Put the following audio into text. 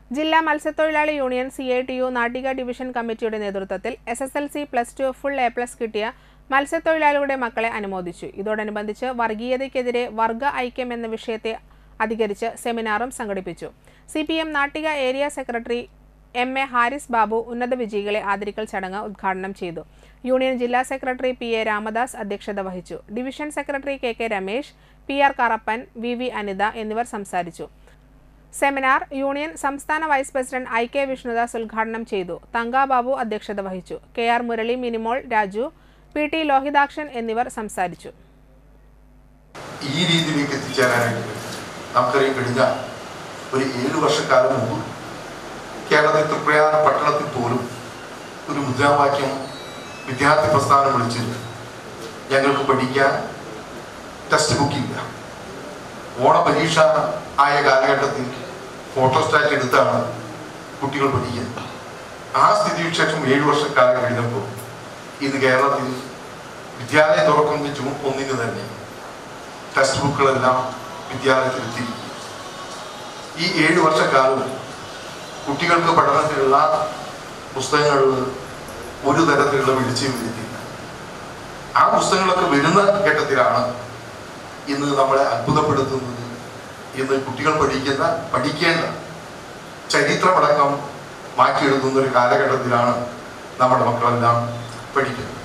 ജില്ലാ മത്സ്യത്തൊഴിലാളി union C I T U Nattika division കമ്മിറ്റിയുടെ നേതൃത്വത്തിൽ S S L C plus two full A plus കിട്ടിയ മത്സ്യത്തൊഴിലാളികളുടെ മക്കളെ അനുമോദിച്ചു ഇതോടനുബന്ധിച്ച് വർഗീയതയ്ക്കെതിരെ വർഗ ഐക്യം എന്ന വിഷയത്തെ അധികരിച്ച് സെമിനാറും സംഘടിപ്പിച്ചു C P M Nattika area secretary M A Haris Babu ഉന്നത വിജയികളെ ആദരിക്കൽ ചടങ്ങ് ഉദ്ഘാടനം ചെയ്തു യൂണിയൻ ജില്ലാ സെക്രട്ടറി പി എ രാമദാസ് അധ്യക്ഷത വഹിച്ചു division secretary K K Ramesh P R Karappan V V Anitha എന്നിവർ സംസാരിച്ചു സെമിനാർ യൂണിയൻ സംസ്ഥാന vice president I K Vishnudas ഉദ്ഘാടനം ചെയ്തു തങ്കാബാബു അധ്യക്ഷത വഹിച്ചു K R Murali Minimol Raju P T Lohithakshan എന്നിവർ സംസാരിച്ചു ഈ രീതിയിലേക്ക് എത്തിച്ചേരാനായിട്ട് നമുക്കറിയാം കഴിഞ്ഞ ഒരു ഏഴ് വർഷക്കാലം മുമ്പ് കേരളത്തിൽ തൃപ്രയാർ പട്ടണത്തിൽ പോലും ഒരു മുദ്രാവാക്യം വിദ്യാർത്ഥി പ്രസ്ഥാനം വിളിച്ചിട്ട് ഞങ്ങൾക്ക് പഠിക്കാൻ ടെക്സ്റ്റ് ബുക്കില്ല ഓണപരീക്ഷ ആയ കാലഘട്ടത്തിൽ ഫോട്ടോസ്റ്റാറ്റ് എടുത്താണ് കുട്ടികൾ പഠിക്കുന്നത് ആ സ്ഥിതിവിശേഷം ഏഴ് വർഷക്കാലം കഴിഞ്ഞപ്പോൾ ഇന്ന് കേരളത്തിൽ വിദ്യാലയം തുറക്കുന്ന ജൂൺ ഒന്നിന് തന്നെ ടെക്സ്റ്റ് ബുക്കുകളെല്ലാം വിദ്യാലയത്തിൽ എത്തിയിരിക്കും ഈ ഏഴ് വർഷക്കാലവും കുട്ടികൾക്ക് പഠനത്തിലുള്ള പുസ്തകങ്ങളിൽ ഒരു തരത്തിലുള്ള വീഴ്ചയും വരുത്തില്ല ആ പുസ്തകങ്ങളൊക്കെ വരുന്ന ഘട്ടത്തിലാണ് ഇന്ന് നമ്മളെ അത്ഭുതപ്പെടുത്തുന്നത് ഇന്ന് കുട്ടികൾ പഠിക്കുന്ന പഠിക്കേണ്ട ചരിത്രമടക്കം മാറ്റിയെടുക്കുന്ന ഒരു കാലഘട്ടത്തിലാണ് നമ്മുടെ മക്കളെല്ലാം പഠിക്കുന്നത്